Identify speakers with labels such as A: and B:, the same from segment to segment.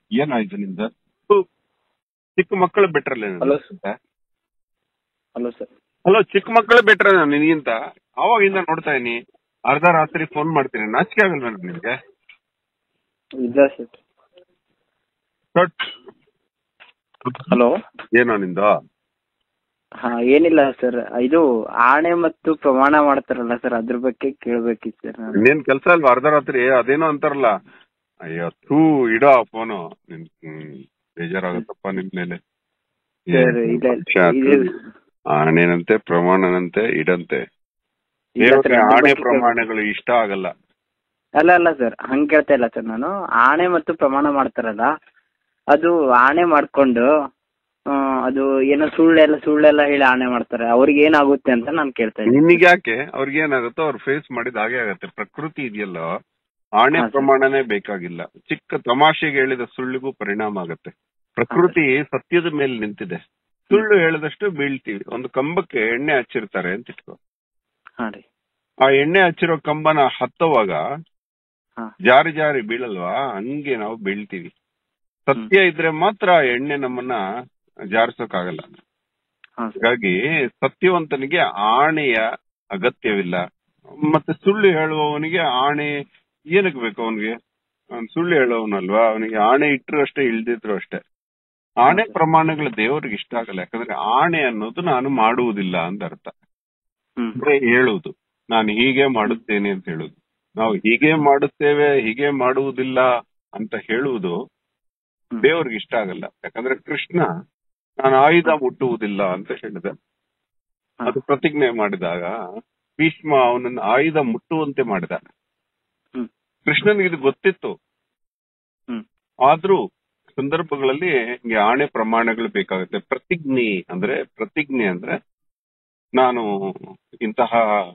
A: ಏನಾಯ್ತು ನಿಂದ ಹು. ಚಿಕ್ಕ ಮಕ್ಕಳು ಬೆಟ್ರಲ್ಲ
B: ಹಲೋ ಹಲೋ ಸರ್
A: ಹಲೋ ಚಿಕ್ಕ ಮಕ್ಕಳು ಬೆಟ್ರ ನಿನಗಿಂತ ಅವಾಗಿಂದ ನೋಡ್ತಾ ಇದೀನಿ ಅರ್ಧ ರಾತ್ರಿ ಫೋನ್ ಮಾಡ್ತೀನಿ ನಾಚಿಕೆ ಆಗಲ್ವಾ ನಿನ್ಗೆ
B: ಇಲ್ಲ ಸರ್
A: ಕಟ್.
B: ಹಲೋ
A: ಏನೋ ನಿಂದು
B: ಹಾ ಏನಿಲ್ಲ ಸರ್ ಇದು ಆಣೆ ಮತ್ತು ಪ್ರಮಾಣ ಮಾಡ್ತಾರಲ್ಲ ಸರ್ ಅದ್ರ ಬಗ್ಗೆ ಕೇಳ್ಬೇಕಿತ್ತು ಸರ್ ನಾನು
A: ಇನ್ನೇನ್ ಕೆಲ್ಸ ಅಲ್ವಾ ಅರ್ಧ ರಾತ್ರಿ ಅದೇನೋ ಅಂತಾರಲ್ಲ ಅಯ್ಯೋ ಥೂ ಇಡೋ ಫೋನು ನಿನ್ ಹ್ಮ್, ಬೇಜಾರಾಗುತ್ತಪ್ಪ ನಿನ್ ಮೇಲೆ
B: ಸರ್ ಇಲ್ಲ ಇದು
A: ಆಣೆನಂತೆ ಪ್ರಮಾಣನಂತೆ ಇಡಂತೆ
B: ಇಲ್ಲ ಸರ್
A: ದೇವ್ರಿಗೆ
B: ಅದ್ರ
A: ಆಣೆ
B: ಬಗ್ಗೆ
A: ಪ್ರಮಾಣಗಳು ಇಷ್ಟ ಆಗಲ್ಲ
B: ಅಲ್ಲ ಅಲ್ಲ ಸರ್ ಹಂಗ್ ಕೇಳ್ತಾ ಇಲ್ಲ ಸರ್ ನಾನು ಆಣೆ ಮತ್ತು ಪ್ರಮಾಣ ಮಾಡ್ತಾರಲ್ಲ ಅದು ಆಣೆ ಮಾಡ್ಕೊಂಡು ಆ, ಅದು ಏನೋ ಸುಳ್ಳೆಲ್ಲ ಸುಳ್ಳೆಲ್ಲ ಹೇಳಿ ಆಣೆ ಮಾಡ್ತಾರೆ ಅವ್ರಿಗೆ ಏನಾಗುತ್ತೆ ಅಂತ ನಾನು ಕೇಳ್ತಾ ಇದ್ದೀನಿ
A: ನಿನಗೆ ಯಾಕೆ ಅವ್ರಿಗೆ ಏನಾಗುತ್ತೋ ಅವ್ರು ಫೇಸ್ ಮಾಡಿದ ಹಾಗೆ ಆಗತ್ತೆ ಪ್ರಕೃತಿ ಇದೆಯಲ್ಲ ಆಣೆ
B: ಹಾ, ಸರ್.
A: ಪ್ರಮಾಣನೇ ಬೇಕಾಗಿಲ್ಲ ಚಿಕ್ಕ ತಮಾಷೆಗೆ ಹೇಳಿದ ಸುಳ್ಳಿಗೂ ಪರಿಣಾಮ ಆಗತ್ತೆ ಪ್ರಕೃತಿ ಸತ್ಯದ ಮೇಲೆ ನಿಂತಿದೆ ಸುಳ್ಳು ಹೇಳಿದಷ್ಟು ಬೀಳ್ತೀವಿ ಒಂದು ಕಂಬಕ್ಕೆ ಎಣ್ಣೆ ಹಚ್ಚಿರ್ತಾರೆ ಅಂತ ಇಟ್ಕೋ
B: ಹಾ ರೀ
A: ಆ ಎಣ್ಣೆ ಹಚ್ಚಿರೋ ಕಂಬನ ಹತ್ತುವಾಗ
B: ಹಾ
A: ಜಾರಿ ಜಾರಿ ಬೀಳಲ್ವಾ ಹಂಗೆ ನಾವು ಬೀಳ್ತೀವಿ ಸತ್ಯ ಇದ್ರೆ ಮಾತ್ರ ಆ ಎಣ್ಣೆ ನಮ್ಮನ್ನ ಜಾರಿಸೋಕಾಗಲ್ಲ
B: ಹಾ ಸರ್
A: ಹಾಗಾಗಿ ಸತ್ಯವಂತನಿಗೆ ಆಣೆಯ ಅಗತ್ಯವಿಲ್ಲ ಮತ್ತೆ ಸುಳ್ಳು ಹೇಳುವವನಿಗೆ ಆಣೆ ಏನಕ್ಕೆ ಬೇಕು ಅವನಿಗೆ ಅವ್ನು ಸುಳ್ಳು ಹೇಳುವವನಲ್ವಾ ಅವನಿಗೆ ಆಣೆ ಇಟ್ರು ಅಷ್ಟೇ ಇಳ್ದಿದ್ರು ಅಷ್ಟೇ ಆಣೆ ಪ್ರಮಾಣಗಳು ದೇವರಿಗೆ ಇಷ್ಟ ಆಗಲ್ಲ ಯಾಕಂದ್ರೆ ಆಣೆ ಅನ್ನೋದು ನಾನು ಮಾಡುವುದಿಲ್ಲ ಅಂತ ಅರ್ಥ
B: ಹ್ಮ್
A: ಅಂದ್ರೆ ಹೇಳುವುದು ನಾನು ಹೀಗೆ ಮಾಡುತ್ತೇನೆ ಅಂತ ಹೇಳುದು ನಾವು ಹೀಗೆ ಮಾಡುತ್ತೇವೆ ಹೀಗೆ ಮಾಡುವುದಿಲ್ಲ ಅಂತ ಹೇಳುವುದು
B: ಹ್ಮ್.
A: ದೇವರಿಗೆ ಇಷ್ಟ ಆಗಲ್ಲ ಯಾಕಂದ್ರೆ ಕೃಷ್ಣ ನಾನು ಆಯುಧ ಮುಟ್ಟುವುದಿಲ್ಲ ಅಂತ ಹೇಳಿದ
B: ಹಾ.
A: ಅದು ಪ್ರತಿಜ್ಞೆ ಮಾಡಿದಾಗ ಭೀಷ್ಮ ಅವನನ್ನು ಆಯುಧ ಮುಟ್ಟುವಂತೆ ಮಾಡಿದ
B: ಹ್ಮ್
A: ಕೃಷ್ಣನಿಗೆ ಇದು ಗೊತ್ತಿತ್ತು
B: ಹ್ಮ್
A: ಆದ್ರೂ ಸಂದರ್ಭಗಳಲ್ಲಿ ಹಿಂಗೆ ಆಣೆ ಪ್ರಮಾಣಗಳು ಬೇಕಾಗುತ್ತೆ ಪ್ರತಿಜ್ಞೆ ಅಂದ್ರೆ ಪ್ರತಿಜ್ಞೆ ಅಂದ್ರೆ ನಾನು ಇಂತಹ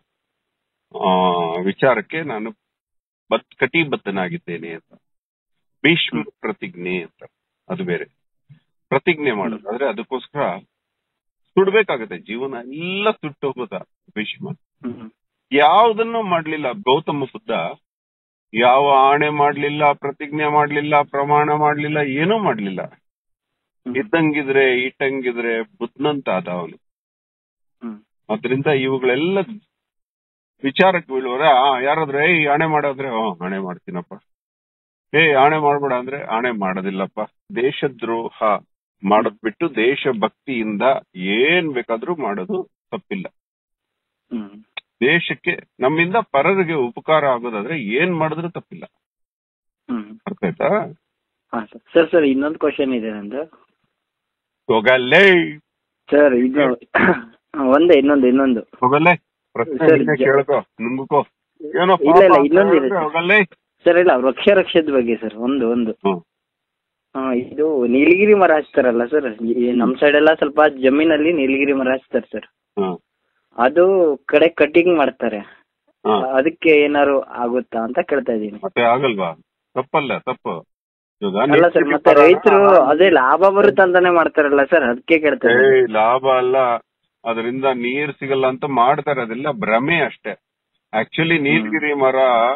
A: ಆ, ವಿಚಾರಕ್ಕೆ ನಾನು ಬತ್ ಕಟಿಬದ್ಧನಾಗಿದ್ದೇನೆ ಅಂತ ಭೀಷ್ಮ ಪ್ರತಿಜ್ಞೆ ಅಂತ ಅದು ಬೇರೆ ಪ್ರತಿಜ್ಞೆ ಮಾಡೋದು ಆದ್ರೆ ಅದಕ್ಕೋಸ್ಕರ ಸುಡ್ಬೇಕಾಗತ್ತೆ ಜೀವನ ಎಲ್ಲ ಸುಟ್ಟು ಹೋಗೋದ ಭೀಷ್ಮ
B: ಹ್ಮ್
A: ಯಾವುದನ್ನು ಮಾಡ್ಲಿಲ್ಲ ಗೌತಮ ಬುದ್ಧ ಯಾವ ಆಣೆ ಮಾಡ್ಲಿಲ್ಲ ಪ್ರತಿಜ್ಞೆ ಮಾಡ್ಲಿಲ್ಲ ಪ್ರಮಾಣ ಮಾಡ್ಲಿಲ್ಲ ಏನೂ ಮಾಡ್ಲಿಲ್ಲ
B: ಹ್ಮ್.
A: ಇದ್ದಂಗಿದ್ರೆ ಇಟ್ಟಂಗಿದ್ರೆ ಬುದ್ಧನಂತಾದ ಅವನು
B: ಹ್ಮ್
A: ಅದರಿಂದ ಇವುಗಳೆಲ್ಲ ವಿಚಾರಕ್ಕೆ ಬೀಳುವರ ಯಾರಾದ್ರೂ ಏಯ್ ಆಣೆ ಮಾಡೋದ್ರೆ ಹ್ಮ್ ಆಣೆ ಮಾಡ್ತೀನಪ್ಪ ಏ ಆಣೆ ಮಾಡ್ಬೇಡ ಅಂದ್ರೆ ಆಣೆ ಮಾಡೋದಿಲ್ಲಪ್ಪ ದೇಶದ್ರೋಹ ಮಾಡೋದ್ ಬಿಟ್ಟು ದೇಶ ಭಕ್ತಿಯಿಂದ ಏನ್ ಬೇಕಾದ್ರೂ ಮಾಡೋದು ತಪ್ಪಿಲ್ಲ
B: ಹ್ಮ್
A: ದೇಶಕ್ಕೆ ನಮ್ಮಿಂದ ಪರರಿಗೆ ಉಪಕಾರ ಆಗೋದಾದ್ರೆ ಏನ್ ಮಾಡಿದ್ರೂ ತಪ್ಪಿಲ್ಲ
B: ಹ್ಮ್
A: ಅರ್ಥ ಆಯ್ತಾ
B: ಹಾ ಸರ್ ಸರ್ ಸರ್ ಇನ್ನೊಂದು ಕ್ವಶನ್ ಇದೆ ನಂದು
A: ಹೋಗಲ್ಲೇ
B: ಸರ್ ಇದು ಒಂದೇ ಇನ್ನೊಂದು ಇನ್ನೊಂದು
A: ಹೋಗಲ್ಲೇ ಪ್ರಶ್ನೆ
B: ಸರ್,
A: ನೀನೇ
B: ಜ-
A: ಕೇಳ್ಕೊ ನುಂಗುಕೋ ಏನೋ
B: ಇಲ್ಲ, ಇಲ್ಲ,
A: ಪಾಪ ಅಂತ
B: ಇನ್ನೊಂದು ಇದೆ
A: ಹೇಳಿದ್ರೆ
B: ಸರ್.
A: ಹೋಗಲ್ಲೇ
B: ಸರ್ ಇಲ್ಲ ವೃಕ್ಷ ರಕ್ಷದ ಬಗ್ಗೆ ಸರ್ ಒಂದು ಒಂದು
A: ಹ್ಮ್
B: ಆ, ಇದು ನೀಲಗಿರಿ ಮರ ಹಚ್ತಾರಲ್ಲ ಸರ್ ಈ ನಮ್ ಸೈಡ್ ಎಲ್ಲ ಸ್ವಲ್ಪ ಜಮೀನಲ್ಲಿ ನೀಲಗಿರಿ ಮರ ಹಚ್ತಾರೆ ಸರ್
A: ಹ್ಮ್
B: ಅದು ಕಡೆ ಕಟಿಂಗ್ ಮಾಡ್ತಾರೆ
A: ಹಾ.
B: ಅದಕ್ಕೆ ಏನಾರು ಆಗುತ್ತಾ ಅಂತ ಕೇಳ್ತಾ ಇದ್ದೀನಿ
A: ಮತ್ತೆ ಆಗಲ್ವಾ ತಪ್ಪಲ್ಲ ತಪ್ಪು ಇವಾಗ
B: ಅಲ್ಲ ಸರ್
A: ನೀರು
B: ಮತ್ತೆ
A: ಬರೋಣ,
B: ರೈತರು ಅದೇ ಲಾಭ ಬರುತ್ತೆ ಅಂತಾನೆ ಮಾಡ್ತಾರಲ್ಲ ಸರ್ ಅದಕ್ಕೆ ಕೇಳ್ತಾ
A: ಏ
B: ಇದ್ದೀನಿ
A: ಲಾಭ ಅಲ್ಲ ಅದರಿಂದ ನೀರ್ ಸಿಗಲ್ಲ ಅಂತ ಮಾಡ್ತಾರೆ ಅದೆಲ್ಲ ಭ್ರಮೆ ಅಷ್ಟೇ ಆಕ್ಚುಲಿ ನೀಲಗಿರಿ ಮರ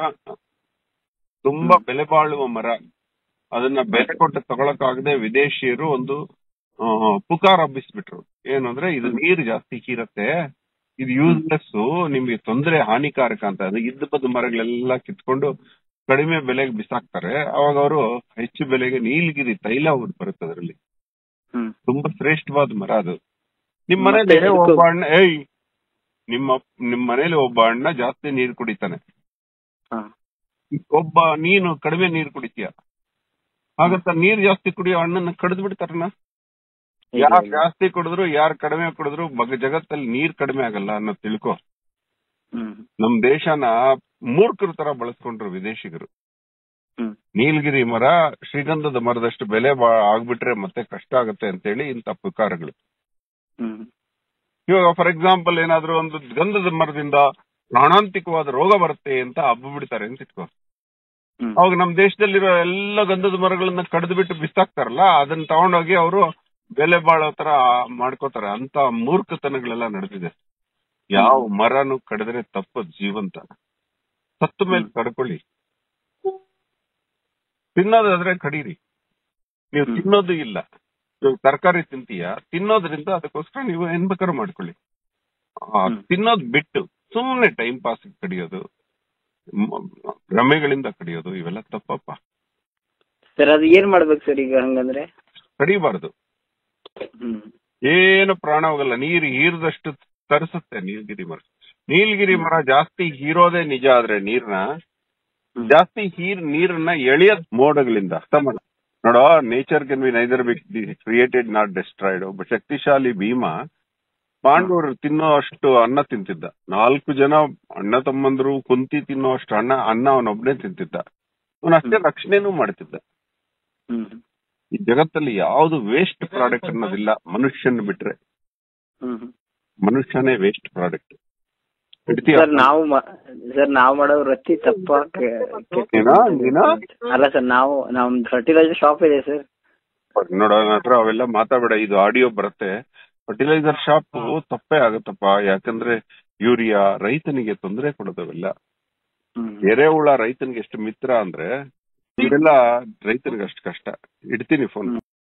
A: ತುಂಬಾ ಬೆಲೆ ಬಾಳುವ ಮರ ಅದನ್ನ ಬೆಲೆ ಕೊಟ್ಟು ತಗೊಳಕ್ಕಾಗದೆ ವಿದೇಶಿಯರು ಒಂದು ಆ, ಪುಕಾರ ಹಬ್ಬಿಸ್ಬಿಟ್ರು ಏನು ಅಂದ್ರೆ ಇದು ನೀರು ಜಾಸ್ತಿ ಹೀರತ್ತೆ ಇದು ಯೂಸ್ಲೆಸ್ ನಿಮ್ಗೆ ತೊಂದರೆ ಹಾನಿಕಾರಕ ಅಂತ ಅದು ಇದ್ದ ಬದ್ದ ಮರಗಳೆಲ್ಲ ಕಿತ್ಕೊಂಡು ಕಡಿಮೆ ಬೆಲೆಗೆ ಬಿಸಾಕ್ತಾರೆ ಅವಾಗ ಅವರು ಹೆಚ್ಚು ಬೆಲೆಗೆ ನೀಲಗಿರಿ ತೈಲ ಒಂದು ಬರುತ್ತೆ ಅದರಲ್ಲಿ
B: ಹ್ಮ್
A: ತುಂಬಾ ಶ್ರೇಷ್ಠವಾದ ಮರ ಅದು ನಿಮ್
B: ಮತ್ತೆ
A: ಮನೇಲಿ
B: ಇದಕ್ಕೂ-
A: ಒಬ್ಬ ಅಣ್ಣ ಏಯ್ ನಿಮ್ಮ ನಿಮ್ ಮನೇಲಿ ಒಬ್ಬ ಅಣ್ಣ ಜಾಸ್ತಿ ನೀರ್ ಕುಡಿತಾನೆ
B: ಹಾ
A: ಒಬ್ಬ ನೀನು ಕಡಿಮೆ ನೀರ್ ಕುಡಿತೀಯ ಹಾಗಂತ ನೀರ್ ಜಾಸ್ತಿ ಕುಡಿಯೋ ಅಣ್ಣನ ಕಡ್ದು ಬಿಡ್ತಾರನ
B: ಇಲ್ಲ,
A: ಯಾರ್
B: ಇಲ್ಲ.
A: ಜಾಸ್ತಿ ಕುಡಿದ್ರು ಯಾರ್ ಕಡಿಮೆ ಕುಡಿದ್ರು ಮಗ ಜಗತ್ತಲ್ಲಿ ನೀರ್ ಕಡಿಮೆ ಆಗಲ್ಲ ಅನ್ನೋದ್ ತಿಳ್ಕೊ
B: ಹ್ಮ್
A: ನಮ್ ದೇಶನ ಮೂರ್ಖರ ತರ ಬಳಸ್ಕೊಂಡ್ರು ವಿದೇಶಿಗರು
B: ಹ್ಮ್
A: ನೀಲಗಿರಿ ಮರ ಶ್ರೀಗಂಧದ ಮರದಷ್ಟು ಬೆಲೆ ಬಾ- ಆಗ್ಬಿಟ್ರೆ ಮತ್ತೆ ಕಷ್ಟ ಆಗುತ್ತೆ ಅಂತೇಳಿ ಇಂಥ ಪುಕಾರಗಳು
B: ಹ್ಮ್
A: ಇವಾಗ ಫಾರ್ ಎಕ್ಸಾಂಪಲ್ ಏನಾದ್ರೂ ಒಂದು ಗಂಧದ ಮರದಿಂದ ಪ್ರಾಣಾಂತಿಕವಾದ ರೋಗ ಬರುತ್ತೆ ಅಂತ ಹಬ್ಬ ಬಿಡ್ತಾರೆ ಅಂತ ಇಟ್ಕೋ
B: ಹ್ಮ್
A: ಅವಾಗ ನಮ್ ದೇಶದಲ್ಲಿರೋ ಎಲ್ಲ ಗಂಧದ ಮರಗಳನ್ನ ಕಡ್ದು ಬಿಟ್ಟು ಬಿಸಾಕ್ತಾರಲ್ಲ ಅದನ್ನ ತಗೊಂಡೋಗಿ ಅವರು ಬೆಲೆ ಬಾಳೋ ತರ ಮಾಡ್ಕೋತಾರೆ ಅಂತ ಮೂರ್ಖತನಗಳೆಲ್ಲ ನಡೆದಿದೆ ಯಾವ ಮರನು ಕಡಿದ್ರೆ ತಪ್ಪದ್ ಜೀವಂತ ಸತ್ತ ಮೇಲೆ ಕಡ್ಕೊಳ್ಳಿ ತಿನ್ನೋದಾದ್ರೆ ಕಡೀರಿ ನೀವು
B: ಹ್ಮ್.
A: ತಿನ್ನೋದು ಇಲ್ಲ ನೀವು ತರಕಾರಿ ತಿಂತೀಯ ತಿನ್ನೋದ್ರಿಂದ ಅದಕ್ಕೋಸ್ಕರ ನೀವು ಏನ್ ಬೇಕಾದ್ರೂ ಮಾಡ್ಕೊಳ್ಳಿ ಆ,
B: ಹ್ಮ್.
A: ತಿನ್ನೋದ್ ಬಿಟ್ಟು ಸುಮ್ನೆ ಟೈಮ್ ಪಾಸ್ ಕಡಿಯೋದು ಮ- ಭ್ರಮೆಗಳಿಂದ ಕಡಿಯೋದು ಇವೆಲ್ಲ ತಪ್ಪಪ್ಪ
B: ಸರ್ ಅದು ಏನ್ ಮಾಡ್ಬೇಕು ಸರ್ ಈಗ ಹಂಗಂದ್ರೆ
A: ಕಡಿಬಾರ್ದು
B: ಹ್ಮ್
A: ಏನು ಪ್ರಾಣ ಹೋಗಲ್ಲ ನೀರು ಹೀರಿದಷ್ಟು ತರಿಸುತ್ತೆ ನೀಲಗಿರಿ ಮರ ನೀಲಗಿರಿ ಮರ ಜಾಸ್ತಿ ಹೀರೋದೇ ನಿಜ ಆದ್ರೆ ನೀರ್ನ
B: ಹ್ಮ್.
A: ಜಾಸ್ತಿ ಹೀರ್ ನೀರನ್ನ ಎಳೆಯದ್ ಮೋಡಗಳಿಂದ ಅರ್ಥ ಮಾಡ ನೋಡೋ nature can be neither be created not destroyed ಒಬ್ಬ ಶಕ್ತಿಶಾಲಿ ಭೀಮ ಪಾಂಡವರು ತಿನ್ನೋ ಅಷ್ಟು ಅನ್ನ ತಿಂತಿದ್ದ ನಾಲ್ಕು ಜನ ಅಣ್ಣ ತಮ್ಮಂದ್ರು ಕುಂತಿ ತಿನ್ನೋ ಅಷ್ಟು ಅನ್ನ ಅನ್ನ ಅವನೊಬ್ನೇ ತಿಂತಿದ್ದ ಅವನಷ್ಟೇ ರಕ್ಷಣೆನೂ ಮಾಡ್ತಿದ್ದ
B: ಹ್ಮ್
A: ಈ ಜಗತ್ತಲ್ಲಿ ಯಾವ್ದು ವೇಸ್ಟ್ ಪ್ರಾಡಕ್ಟ್ ಅನ್ನೋದಿಲ್ಲ ಮನುಷ್ಯನ್ ಬಿಟ್ರೆ
B: ಹ್ಮ್
A: ಮನುಷ್ಯನೇ ವೇಸ್ಟ್ ಪ್ರಾಡಕ್ಟ್
B: ಸರ್ ನಾವು ಸರ್ ನಾವು ಮಾಡೋ ವೃತ್ತಿ ತಪ್ಪ
A: ಏನೋ? ಏನೋ?
B: ಅಲ್ಲ ಸರ್ ನಾವು ನಮ್ ಫರ್ಟಿಲೈಸರ್ ಶಾಪ್ ಇದೆ ಸರ್
A: ನೋಡ ಹತ್ರ ಅವೆಲ್ಲ ಮಾತಾಡಬೇಡ ಇದು ಆಡಿಯೋ ಬರುತ್ತೆ ಫರ್ಟಿಲೈಸರ್ ಶಾಪ್ ತಪ್ಪೇ ಆಗುತ್ತಪ್ಪ ಯಾಕಂದ್ರೆ ಯೂರಿಯಾ ರೈತನಿಗೆ ತೊಂದರೆ ಕೊಡೋದವೆಲ್ಲ
B: ಹ್ಮ್
A: ಎರೆಹುಳ ರೈತನಿಗೆ ಎಷ್ಟು ಮಿತ್ರ ಅಂದ್ರೆ ಇದೆಲ್ಲ ರೈತನಿಗೆ ಅಷ್ಟು ಕಷ್ಟ ಇಡ್ತೀನಿ ಫೋನ್